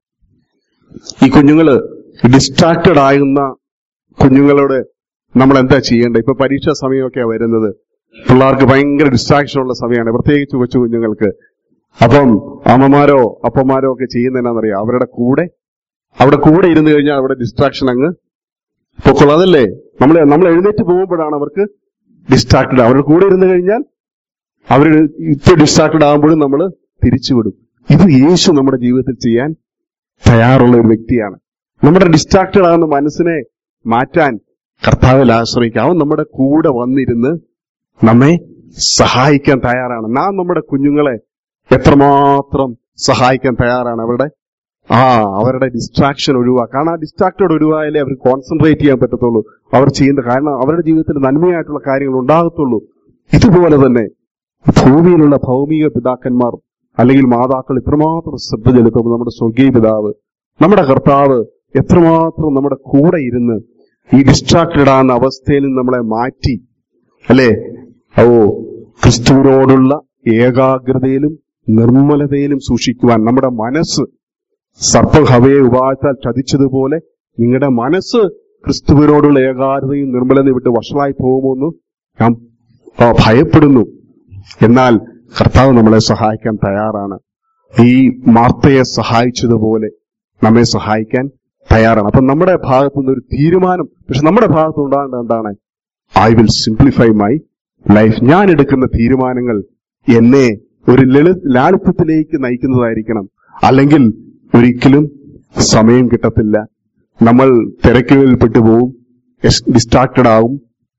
ഈ കുഞ്ഞുങ്ങള് ഡിസ്ട്രാക്റ്റഡ് ആകുന്ന കുഞ്ഞുങ്ങളോട് നമ്മൾ എന്താ ചെയ്യേണ്ടത് ഇപ്പൊ പരീക്ഷാ സമയമൊക്കെയാ വരുന്നത് പിള്ളേർക്ക് ഭയങ്കര ഡിസ്ട്രാക്ഷൻ ഉള്ള സമയമാണ് പ്രത്യേകിച്ച് കൊച്ചു കുഞ്ഞുങ്ങൾക്ക് അപ്പം അമ്മമാരോ അപ്പന്മാരോ ഒക്കെ ചെയ്യുന്ന എന്നാന്നറിയാം അവരുടെ കൂടെ അവിടെ കൂടെ ഇരുന്ന് കഴിഞ്ഞാൽ അവിടെ ഡിസ്ട്രാക്ഷൻ അങ്ങ് പൊക്കോളും അതല്ലേ നമ്മൾ നമ്മൾ എഴുന്നേറ്റ് പോകുമ്പോഴാണ് അവർക്ക് ഡിസ്ട്രാക്റ്റഡ് അവരുടെ കൂടെ ഇരുന്ന് കഴിഞ്ഞാൽ അവർ ഇപ്പൊ ഡിസ്ട്രാക്റ്റഡ് ആകുമ്പോഴും നമ്മൾ തിരിച്ചുവിടും ഇത് യേശു നമ്മുടെ ജീവിതത്തിൽ ചെയ്യാൻ തയ്യാറുള്ള ഒരു വ്യക്തിയാണ് നമ്മുടെ ഡിസ്ട്രാക്റ്റഡ് ആകുന്ന മനസ്സിനെ മാറ്റാൻ കർത്താവിൽ ആശ്രയിക്കാം അവൻ നമ്മുടെ കൂടെ വന്നിരുന്ന് നമ്മെ സഹായിക്കാൻ തയ്യാറാണ് നാം നമ്മുടെ കുഞ്ഞുങ്ങളെ എത്രമാത്രം സഹായിക്കാൻ തയ്യാറാണ് അവരുടെ ആ അവരുടെ ഡിസ്ട്രാക്ഷൻ ഒഴിവാക്കുക കാരണം ആ ഡിസ്ട്രാക്റ്റഡ് ഒഴിവായാലേ അവർ കോൺസെൻട്രേറ്റ് ചെയ്യാൻ പറ്റത്തുള്ളൂ അവർ ചെയ്യുന്ന കാരണം അവരുടെ ജീവിതത്തിൽ നന്മയായിട്ടുള്ള കാര്യങ്ങൾ ഉണ്ടാകത്തുള്ളൂ ഇതുപോലെ തന്നെ ഭൂമിയിലുള്ള ഭൗമിക പിതാക്കന്മാർ അല്ലെങ്കിൽ മാതാക്കൾ ഇത്രമാത്രം ശ്രദ്ധ ചെലുത്തുമ്പോൾ നമ്മുടെ സ്വർഗീയ പിതാവ് നമ്മുടെ കർത്താവ് എത്രമാത്രം നമ്മുടെ കൂടെ ഇരുന്ന് ഈ ഡിസ്ട്രാക്റ്റഡ് ആകുന്ന അവസ്ഥയിൽ നിന്ന് നമ്മളെ മാറ്റി അല്ലേ ഓ ക്രിസ്തുവിനോടുള്ള ഏകാഗ്രതയിലും നിർമ്മലതയിലും സൂക്ഷിക്കുവാൻ നമ്മുടെ മനസ്സ് സർപ്പം ഹവയെ ഉപായത്താൽ ചതിച്ചതുപോലെ നിങ്ങളുടെ മനസ്സ് ക്രിസ്തുവിനോടുള്ള ഏകാഗ്രതയും നിർമ്മലതയും വിട്ട് വഷളായി പോകുമെന്ന് ഞാൻ ആ, ഭയപ്പെടുന്നു എന്നാൽ കർത്താവ് നമ്മളെ സഹായിക്കാൻ തയ്യാറാണ് ഈ മാർത്തയെ സഹായിച്ചതുപോലെ നമ്മെ സഹായിക്കാൻ തയ്യാറാണ് അപ്പൊ നമ്മുടെ ഭാഗത്തു നിന്ന് ഒരു തീരുമാനം പക്ഷെ നമ്മുടെ ഭാഗത്ത് ഉണ്ടാകേണ്ട എന്താണ് I will simplify my life ഞാൻ എടുക്കുന്ന തീരുമാനങ്ങൾ എന്നെ ഒരു ലളി ലാളിത്യത്തിലേക്ക് നയിക്കുന്നതായിരിക്കണം അല്ലെങ്കിൽ ഒരിക്കലും സമയം കിട്ടത്തില്ല നമ്മൾ തിരക്കുകളിൽ പെട്ടുപോകും ഡിസ്ട്രാക്റ്റഡ് ആവും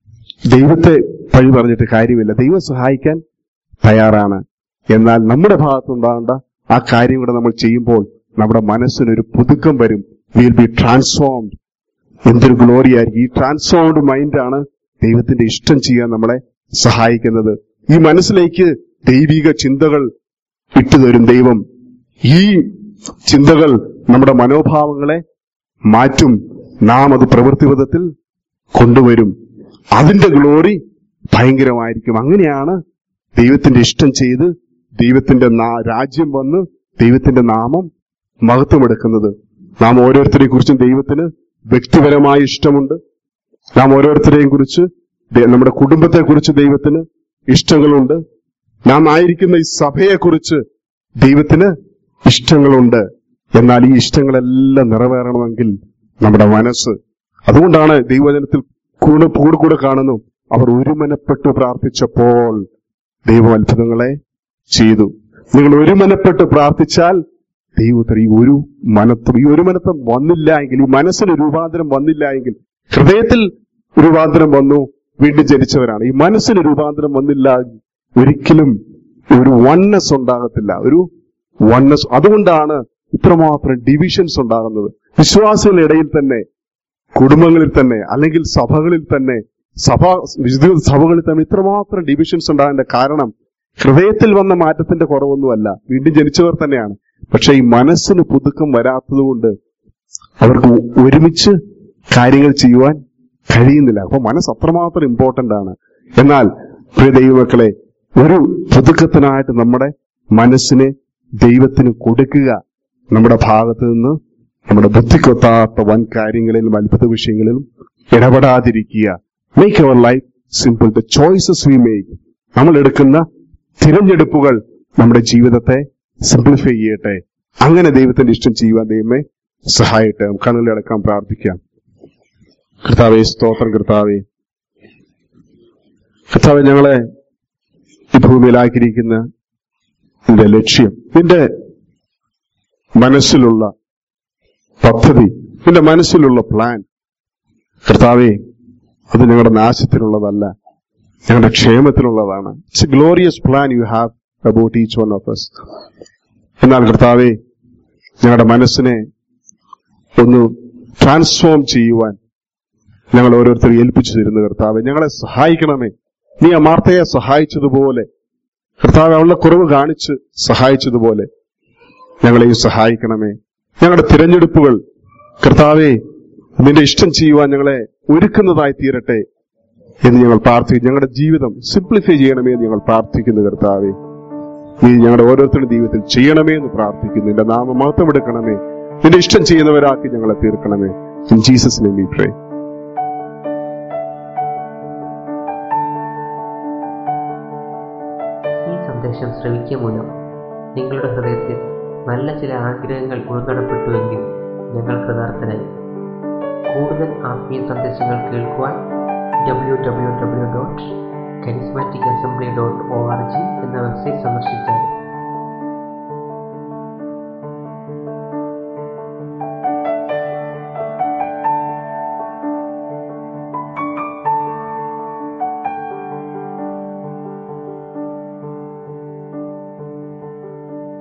ദൈവത്തെ പഴി പറഞ്ഞിട്ട് കാര്യമില്ല ദൈവം സഹായിക്കാൻ തയ്യാറാണ് എന്നാൽ നമ്മുടെ ഭാഗത്തുണ്ടാകേണ്ട ആ കാര്യം കൂടെ നമ്മൾ ചെയ്യുമ്പോൾ നമ്മുടെ മനസ്സിനൊരു പുതുക്കം വരും വിൽ ബി ട്രാൻസ്ഫോംഡ് എന്തൊരു ഗ്ലോറി ആയിരിക്കും ഈ ട്രാൻസ്ഫോംഡ് മൈൻഡാണ് ദൈവത്തിന്റെ ഇഷ്ടം ചെയ്യാൻ നമ്മളെ സഹായിക്കുന്നത് ഈ മനസ്സിലേക്ക് ദൈവിക ചിന്തകൾ ഇട്ടുതരും ദൈവം ഈ ചിന്തകൾ നമ്മുടെ മനോഭാവങ്ങളെ മാറ്റും നാം അത് പ്രവൃത്തിപഥത്തിൽ കൊണ്ടുവരും അതിന്റെ ഗ്ലോറി ഭയങ്കരമായിരിക്കും അങ്ങനെയാണ് ദൈവത്തിന്റെ ഇഷ്ടം ചെയ്ത് ദൈവത്തിന്റെ നാ- രാജ്യം വന്ന് ദൈവത്തിന്റെ നാമം മഹത്വമെടുക്കുന്നത് നാം ഓരോരുത്തരെ കുറിച്ചും ദൈവത്തിന് വ്യക്തിപരമായ ഇഷ്ടമുണ്ട് നാം ഓരോരുത്തരെയും കുറിച്ച് ദേ- നമ്മുടെ കുടുംബത്തെ കുറിച്ച് ദൈവത്തിന് ഇഷ്ടങ്ങളുണ്ട് നാം ആയിരിക്കുന്ന ഈ സഭയെക്കുറിച്ച് ദൈവത്തിന് ഇഷ്ടങ്ങളുണ്ട് എന്നാൽ ഈ ഇഷ്ടങ്ങളെല്ലാം നിറവേറണമെങ്കിൽ നമ്മുടെ മനസ്സ് അതുകൊണ്ടാണ് ദൈവജനത്തിൽ കൂടെ കൂടെ കൂടെ കാണുന്നു അവർ ഒരുമനപ്പെട്ട് പ്രാർത്ഥിച്ചപ്പോൾ ദൈവം അത്ഭുതങ്ങളെ ചെയ്തു നിങ്ങൾ ഒരുമനപ്പെട്ട് പ്രാർത്ഥിച്ചാൽ ദൈവത്തിന് ഈ ഒരു മനത്വം ഈ ഒരു മനത്വം വന്നില്ല എങ്കിൽ ഈ മനസ്സിന് രൂപാന്തരം വന്നില്ല എങ്കിൽ ഹൃദയത്തിൽ രൂപാന്തരം വന്നു വീണ്ടും ജനിച്ചവരാണ് ഈ മനസ്സിന് രൂപാന്തരം വന്നില്ല എങ്കിൽ ഒരിക്കലും ഒരു വണ്ണസ് ഉണ്ടാകത്തില്ല ഒരു വണ്ണസ് അതുകൊണ്ടാണ് ഇത്രമാത്രം ഡിവിഷൻസ് ഉണ്ടാകുന്നത് വിശ്വാസികളുടെ ഇടയിൽ തന്നെ കുടുംബങ്ങളിൽ തന്നെ അല്ലെങ്കിൽ സഭകളിൽ തന്നെ സഭ വിശുദ്ധ സഭകളിൽ തന്നെ ഇത്രമാത്രം ഡിവിഷൻസ് ഉണ്ടാകേണ്ട കാരണം ഹൃദയത്തിൽ വന്ന മാറ്റത്തിന്റെ കുറവൊന്നുമല്ല വീണ്ടും ജനിച്ചവർ തന്നെയാണ് പക്ഷെ ഈ മനസ്സിന് പുതുക്കം വരാത്തതുകൊണ്ട് അവർക്ക് ഒരുമിച്ച് കാര്യങ്ങൾ ചെയ്യുവാൻ കഴിയുന്നില്ല അപ്പൊ മനസ്സ് അത്രമാത്രം ഇമ്പോർട്ടന്റ് ആണ് എന്നാൽ പ്രിയ ദൈവമക്കളെ ഒരു പുതുക്കത്തിനായിട്ട് നമ്മുടെ മനസ്സിനെ ദൈവത്തിന് കൊടുക്കുക നമ്മുടെ ഭാഗത്ത് നിന്ന് നമ്മുടെ ബുദ്ധിക്കൊത്താത്ത വൻ കാര്യങ്ങളിലും അത്ഭുത വിഷയങ്ങളിലും ഇടപെടാതിരിക്കുക make our life simple the choices we make നമ്മൾ എടുക്കുന്ന തിരഞ്ഞെടുപ്പുകൾ നമ്മുടെ ജീവിതത്തെ സിംപ്ലിഫൈ ചെയ്യട്ടെ അങ്ങനെ ദൈവത്തിന്റെ ഇഷ്ടം ചെയ്യുവാൻ ദൈവമേ സഹായിട്ടെ കണ്ണുകളടക്കാൻ പ്രാർത്ഥിക്കാം കർത്താവെ സ്തോത്രം കർത്താവെ കർത്താവെ ഞങ്ങളെ ഈ ഭൂമിയിലാക്കിയിരിക്കുന്ന നിന്റെ ലക്ഷ്യം നിന്റെ മനസ്സിലുള്ള പദ്ധതി നിന്റെ മനസ്സിലുള്ള പ്ലാൻ കർത്താവെ അത് ഞങ്ങളുടെ നാശത്തിനുള്ളതല്ല ഞങ്ങളുടെ ക്ഷേമത്തിനുള്ളതാണ് it's a glorious plan you have about each one of us എന്നാൽ കർത്താവെ ഞങ്ങളുടെ മനസ്സിനെ ഒന്ന് ട്രാൻസ്ഫോം ചെയ്യുവാൻ ഞങ്ങൾ ഓരോരുത്തരും ഏൽപ്പിച്ചു തരുന്നു കർത്താവെ ഞങ്ങളെ സഹായിക്കണമേ നീ ആ മാർത്തയെ സഹായിച്ചതുപോലെ കർത്താവ് അവളുടെ കുറവ് കാണിച്ച് സഹായിച്ചതുപോലെ ഞങ്ങളെയും സഹായിക്കണമേ ഞങ്ങളുടെ തിരഞ്ഞെടുപ്പുകൾ കർത്താവെ നിന്റെ ഇഷ്ടം ചെയ്യുവാൻ ഞങ്ങളെ ഒരുക്കുന്നതായി തീരട്ടെ എന്ന് ഞങ്ങൾ പ്രാർത്ഥിക്കും ഞങ്ങളുടെ ജീവിതം സിംപ്ലിഫൈ ചെയ്യണമേ എന്ന് ഞങ്ങൾ പ്രാർത്ഥിക്കുന്നു കർത്താവെ നീ ഞങ്ങളുടെ ഓരോരുത്തരുടെ ജീവിതത്തിൽ ചെയ്യണമേ എന്ന് പ്രാർത്ഥിക്കുന്നു നിന്റെ നാമം മഹത്വം എടുക്കണമേ നിന്റെ ഇഷ്ടം ചെയ്യുന്നവരാക്കി ഞങ്ങളെ തീർക്കണമേ in Jesus name we pray ഈ സന്ദേശം ശ്രവിക്കുക മൂലം നിങ്ങളുടെ ഹൃദയത്തിൽ നല്ല ചില ആഗ്രഹങ്ങൾ ഉൾനടപ്പെട്ടുവെങ്കിൽ ഞങ്ങൾ കൃതാർത്ഥനായി കൂടുതൽ ആത്മീയ സന്ദേശങ്ങൾ കേൾക്കുവാൻ W W W dot charismatic assembly dot O R G എന്ന വെബ്സൈറ്റ് സന്ദർശിച്ചാൽ